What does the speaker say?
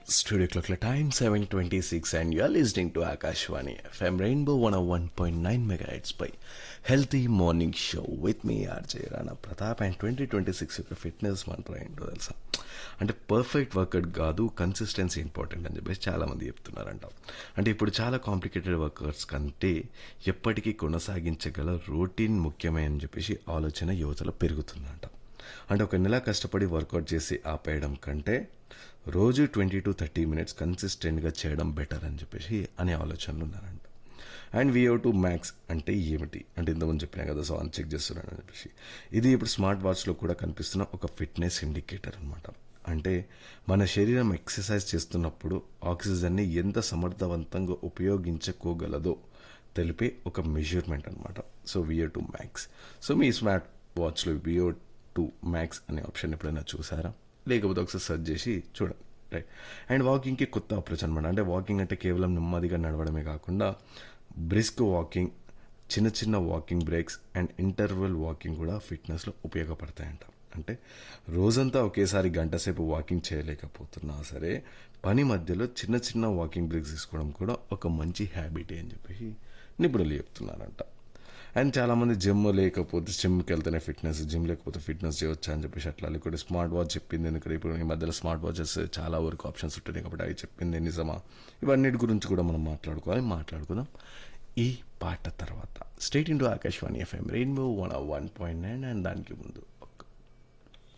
Studio clock la time 726 and you are listening to Akashwani FM Rainbow 101.9 megahertz by Healthy Morning Show with me RJ Rana Pratap and 2026 యొక్క fitness మంత్రం ఏంటో తెలుసా అంటే perfect workout కాదు consistency important అని చెప్పేసి చాలా మంది చెప్తున్నారంట అంటే ఇప్పుడు చాలా కాంప్లికేటెడ్ వర్కౌట్స్ కంటే ఎప్పటికీ కొనసాగించగల రొటీన్ ముఖ్యమే అని చెప్పేసి ఆలోచన యువతలో పెరుగుతుందంట అంటే ఒక నెల కష్టపడి వర్కౌట్ చేసి ఆపేయడం కంటే రోజు ట్వంటీ టు థర్టీ మినిట్స్ కన్సిస్టెంట్గా చేయడం బెటర్ అని చెప్పేసి అనే ఆలోచనలు ఉన్నారంట అండ్ విఓ టు మ్యాక్స్ అంటే ఏమిటి అంటే ఇంతకుముందు చెప్పినా కదా సో అని చెక్ చేస్తున్నాను అని చెప్పేసి ఇది ఇప్పుడు స్మార్ట్ వాచ్లో కూడా కనిపిస్తున్న ఒక ఫిట్నెస్ ఇండికేటర్ అనమాట అంటే మన శరీరం ఎక్సర్సైజ్ చేస్తున్నప్పుడు ఆక్సిజన్ని ఎంత సమర్థవంతంగా ఉపయోగించుకోగలదో తెలిపే ఒక మెజర్మెంట్ అనమాట so VO two max so మీ స్మార్ట్ వాచ్లో విఓ టు మ్యాక్స్ అనే ఆప్షన్ ఎప్పుడైనా చూసారా లేకపోతే ఒకసారి సెర్చ్ చేసి చూడండి రైట్ అండ్ వాకింగ్కి కొత్త అప్రోచ్ అనమాట అంటే వాకింగ్ అంటే కేవలం నెమ్మదిగా నడవడమే కాకుండా బ్రిస్క్ వాకింగ్ చిన్న చిన్న walking breaks and interval walking కూడా ఫిట్నెస్లో ఉపయోగపడతాయంట అంటే రోజంతా ఒకేసారి గంట సేపు వాకింగ్ చేయలేకపోతున్నా సరే పని మధ్యలో చిన్న చిన్న వాకింగ్ బ్రేక్స్ తీసుకోవడం కూడా ఒక మంచి హ్యాబిటే అని చెప్పేసి నిపుణులు చెప్తున్నారంట అండ్ చాలామంది జిమ్ లేకపోతే జిమ్కి వెళ్తేనే ఫిట్నెస్ జిమ్ లేకపోతే ఫిట్నెస్ చేయొచ్చా అని చెప్పేసి అట్లా లేకపోతే స్మార్ట్ వాచ్ చెప్పింది ఎందుకంటే ఇప్పుడు ఈ మధ్యలో స్మార్ట్ వాచెస్ చాలా వరకు ఆప్షన్స్ ఉంటున్నాయి కాబట్టి అవి చెప్పింది నిజమా ఇవన్నిటి గురించి కూడా మనం మాట్లాడుకోవాలి మాట్లాడుకుందాం ఈ పాట తర్వాత state into Akashvani FM rainbow one one point nine and దానికి ముందు